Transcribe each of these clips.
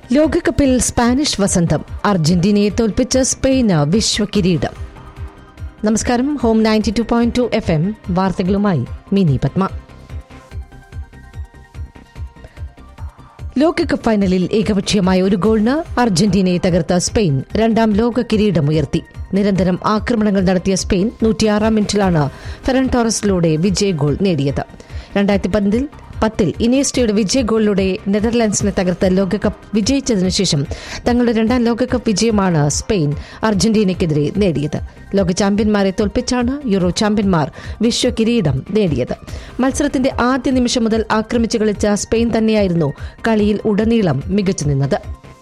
ലോകകപ്പിൽ സ്പാനിഷ് വസന്തം അർജന്റീനയെ തോൽപ്പിച്ച് സ്പെയിന് വിശ്വകിരീടം നമസ്കാരം home ninety two point two F M വാർത്തകളുമായി മിനി പത്മ ലോകകപ്പ് ഫൈനലിൽ ഏകപക്ഷീയമായ ഒരു ഗോളിന് അർജന്റീനയെ തകർത്ത സ്പെയിൻ രണ്ടാം ലോക കിരീടമുയർത്തി നിരന്തരം ആക്രമണങ്ങൾ നടത്തിയ സ്പെയിൻ നൂറ്റിയാറാം മിനിറ്റിലാണ് ഫെറൻ ടോറസിലൂടെ വിജയ ഗോൾ നേടിയത് രണ്ടായിരത്തി പത്തിൽ പത്തിൽ ഇനിയസ്റ്റയുടെ വിജയ ഗോളിലൂടെ നെതർലാൻഡ്സിനെ തകർത്ത് ലോകകപ്പ് വിജയിച്ചതിനു ശേഷം തങ്ങളുടെ രണ്ടാം ലോകകപ്പ് വിജയമാണ് സ്പെയിൻ അർജന്റീനയ്ക്കെതിരെ നേടിയത് ലോക ചാമ്പ്യന്മാരെ തോൽപ്പിച്ചാണ് യൂറോ ചാമ്പ്യന്മാർ വിശ്വ കിരീടം നേടിയത് മത്സരത്തിന്റെ ആദ്യ നിമിഷം മുതൽ ആക്രമിച്ചു കളിച്ച സ്പെയിൻ തന്നെയായിരുന്നു കളിയിൽ ഉടനീളം മികച്ചു നിന്നത്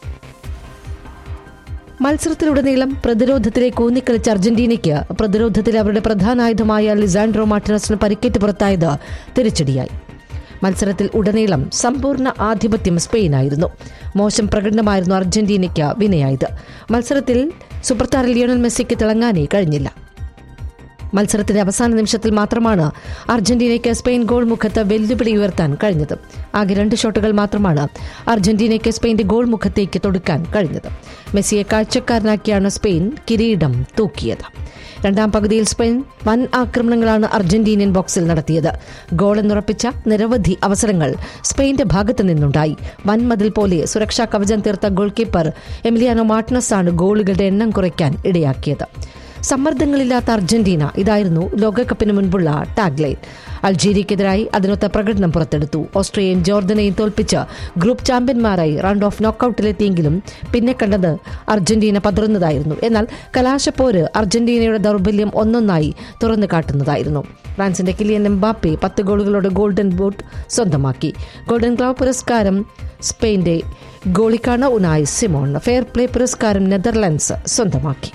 മത്സരത്തിലുടനീളം പ്രതിരോധത്തിലേക്ക് ഊന്നിക്കളിച്ച അർജന്റീനയ്ക്ക് പ്രതിരോധത്തിൽ അവരുടെ പ്രധാന ആയുധമായ ലിസാൻഡ്രോ മാർട്ടിനസിന് പരിക്കേറ്റ് പുറത്തായത് തിരിച്ചടിയായി മത്സരത്തിൽ ഉടനീളം സമ്പൂർണ്ണ ആധിപത്യം സ്പെയിനായിരുന്നു മോശം പ്രകടനമായിരുന്നു അർജന്റീനയ്ക്ക് വിനയായത് മത്സരത്തിൽ സൂപ്പർ താരം ലിയോണൽ മെസ്സിക്ക് തിളങ്ങാനേ കഴിഞ്ഞില്ല മത്സരത്തിന്റെ അവസാന നിമിഷത്തിൽ മാത്രമാണ് അർജന്റീനയ്ക്ക് സ്പെയിൻ ഗോൾ മുഖത്ത് വെല്ലുവിളി ഉയർത്താൻ കഴിഞ്ഞത് ആകെ രണ്ട് ഷോട്ടുകൾ മാത്രമാണ് അർജന്റീനയ്ക്ക് സ്പെയിന്റെ ഗോൾ മുഖത്തേക്ക് തൊടുക്കാൻ കഴിഞ്ഞത് മെസ്സിയെ കാഴ്ചക്കാരനാക്കിയാണ് സ്പെയിൻ കിരീടം തൂക്കിയത് രണ്ടാം പകുതിയിൽ സ്പെയിൻ വൻ ആക്രമണങ്ങളാണ് അർജന്റീനിയൻ ബോക്സിൽ നടത്തിയത് ഗോളെന്നുറപ്പിച്ച നിരവധി അവസരങ്ങൾ സ്പെയിന്റെ ഭാഗത്തു നിന്നുണ്ടായി വൻമതിൽ പോലെ സുരക്ഷാ കവചം തീർത്ത ഗോൾ കീപ്പർ എമിലിയാനോ മാർട്ടിനസ് ആണ് ഗോളുകളുടെ എണ്ണം കുറയ്ക്കാൻ ഇടയാക്കിയത് സമ്മർദ്ദങ്ങളില്ലാത്ത അർജന്റീന ഇതായിരുന്നു ലോകകപ്പിന് മുൻപുള്ള ടാഗ്ലൈൻ അൾജീരിയക്കെതിരായി അതിനൊത്ത പ്രകടനം പുറത്തെടുത്തു ഓസ്ട്രിയയും ജോർദനെയും തോൽപ്പിച്ച് ഗ്രൂപ്പ് ചാമ്പ്യന്മാരായി റൗണ്ട് ഓഫ് നോക്കൌട്ടിലെത്തിയെങ്കിലും പിന്നെ കണ്ടത് അർജന്റീന പതറുന്നതായിരുന്നു എന്നാൽ കലാശപ്പോര് അർജന്റീനയുടെ ദൗർബല്യം ഒന്നൊന്നായി തുറന്നു കാട്ടുന്നതായിരുന്നു ഫ്രാൻസിന്റെ കിലിയൻ എംബാപ്പെ പത്ത് ഗോളുകളോടെ ഗോൾഡൻ ബൂട്ട് സ്വന്തമാക്കി ഗോൾഡൻ ഗ്ലൗ പുരസ്കാരം സ്പെയിന്റെ ഗോളിക്കാണ് ഉനായ് സിമോൺ ഫെയർ പ്ലേ പുരസ്കാരം നെതർലാൻഡ്സ് സ്വന്തമാക്കി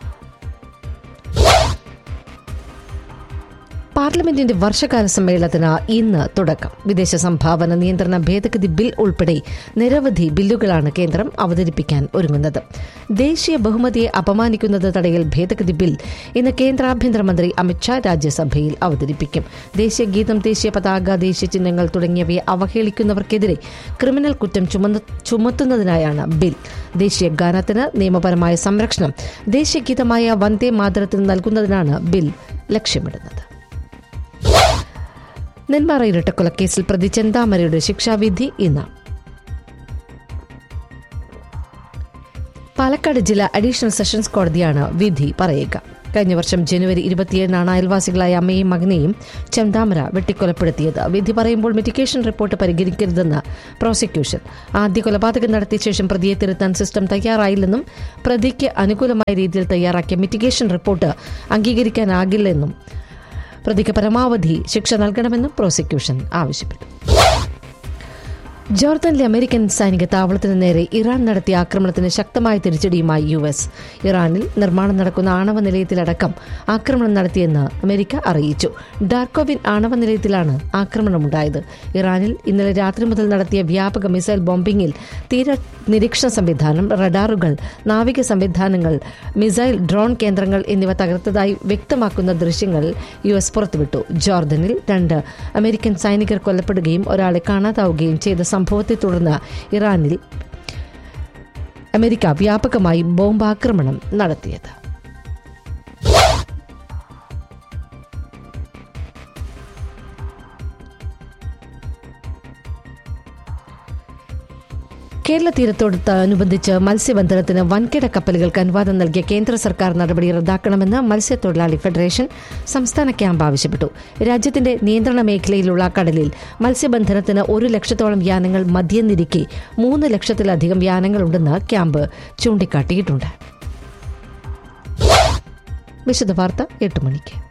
പാർലമെന്റിന്റെ വർഷകാല സമ്മേളനത്തിന് ഇന്ന് തുടക്കം വിദേശ സംഭാവന നിയന്ത്രണ ഭേദഗതി ബിൽ ഉൾപ്പെടെ നിരവധി ബില്ലുകളാണ് കേന്ദ്രം അവതരിപ്പിക്കാൻ ഒരുങ്ങുന്നത് ദേശീയ ബഹുമതിയെ അപമാനിക്കുന്നത് തടയൽ ഭേദഗതി ബിൽ ഇന്ന് കേന്ദ്ര ആഭ്യന്തരമന്ത്രി അമിത്ഷാ രാജ്യസഭയിൽ അവതരിപ്പിക്കും ദേശീയ ഗീതം ദേശീയ പതാക ദേശീയ ചിഹ്നങ്ങൾ തുടങ്ങിയവയെ അവഹേളിക്കുന്നവർക്കെതിരെ ക്രിമിനൽ കുറ്റം ചുമന്ന ചുമത്തുന്നതിനായാണ് ബിൽ ദേശീയ ഗാനത്തിന് നിയമപരമായ സംരക്ഷണം ദേശീയ ഗീതമായ വന്ദേ മാതരത്തിന് നൽകുന്നതിനാണ് ബിൽ ലക്ഷ്യമിടുന്നത് നെന്മാറ ഇരട്ടക്കൊലക്കേസിൽ പ്രതി ചെന്താമരയുടെ ശിക്ഷാവിധി ഇന്ന് പാലക്കാട് ജില്ലാ അഡീഷണൽ സെഷൻസ് കോടതിയാണ് വിധി പറയുക കഴിഞ്ഞ വർഷം ജനുവരി ഇരുപത്തിയേഴിനാണ് അയൽവാസികളായ അമ്മയും മകനെയും ചെന്താമര വെട്ടിക്കൊലപ്പെടുത്തിയത് വിധി പറയുമ്പോൾ മിറ്റിഗേഷൻ റിപ്പോർട്ട് പരിഗണിക്കരുതെന്ന് പ്രോസിക്യൂഷൻ ആദ്യ കൊലപാതകം നടത്തിയ ശേഷം പ്രതിയെ തിരുത്താൻ സിസ്റ്റം തയ്യാറായില്ലെന്നും പ്രതിക്ക് അനുകൂലമായ രീതിയിൽ തയ്യാറാക്കിയ മിറ്റിഗേഷൻ റിപ്പോർട്ട് അംഗീകരിക്കാനാകില്ലെന്നും പ്രതിക്ക് പരമാവധി ശിക്ഷ നൽകണമെന്നും പ്രോസിക്യൂഷൻ ആവശ്യപ്പെട്ടു ജോർദനിലെ അമേരിക്കൻ സൈനിക താവളത്തിന് നേരെ ഇറാൻ നടത്തിയ ആക്രമണത്തിന് ശക്തമായ തിരിച്ചടിയുമായി യു എസ് ഇറാനിൽ നിർമ്മാണം നടക്കുന്ന ആണവ നിലയത്തിലടക്കം ആക്രമണം നടത്തിയെന്ന് അമേരിക്ക അറിയിച്ചു ഡാർക്കോവിൻ ആണവ നിലയത്തിലാണ് ആക്രമണമുണ്ടായത് ഇറാനിൽ ഇന്നലെ രാത്രി മുതൽ നടത്തിയ വ്യാപക മിസൈൽ ബോംബിംഗിൽ തീര നിരീക്ഷണ സംവിധാനം റഡാറുകൾ നാവിക സംവിധാനങ്ങൾ മിസൈൽ ഡ്രോൺ കേന്ദ്രങ്ങൾ എന്നിവ തകർത്തതായി വ്യക്തമാക്കുന്ന ദൃശ്യങ്ങൾ യു എസ് പുറത്തുവിട്ടു ജോർദനിൽ രണ്ട് അമേരിക്കൻ സൈനികർ കൊല്ലപ്പെടുകയും ഒരാളെ കാണാതാവുകയും ചെയ്ത സംഭവത്തെ തുടർന്ന് ഇറാനിൽ അമേരിക്ക വ്യാപകമായി ബോംബാക്രമണം നടത്തിയത് കേരള തീരത്തോടനുബന്ധിച്ച് മത്സ്യബന്ധനത്തിന് വൻകിട കപ്പലുകൾക്ക് അനുവാദം നൽകിയ കേന്ദ്ര സർക്കാർ നടപടി റദ്ദാക്കണമെന്ന് മത്സ്യത്തൊഴിലാളി ഫെഡറേഷൻ സംസ്ഥാന ക്യാമ്പ് ആവശ്യപ്പെട്ടു രാജ്യത്തിന്റെ നിയന്ത്രണ മേഖലയിലുള്ള കടലിൽ മത്സ്യബന്ധനത്തിന് ഒരു ലക്ഷത്തോളം യാനങ്ങൾ മദ്യനിരിക്കെ മൂന്ന് ലക്ഷത്തിലധികം യാനങ്ങളുണ്ടെന്ന് ക്യാമ്പ് ചൂണ്ടിക്കാട്ടിയിട്ടുണ്ട് വിശദവാർത്ത എട്ട് മണിക്ക്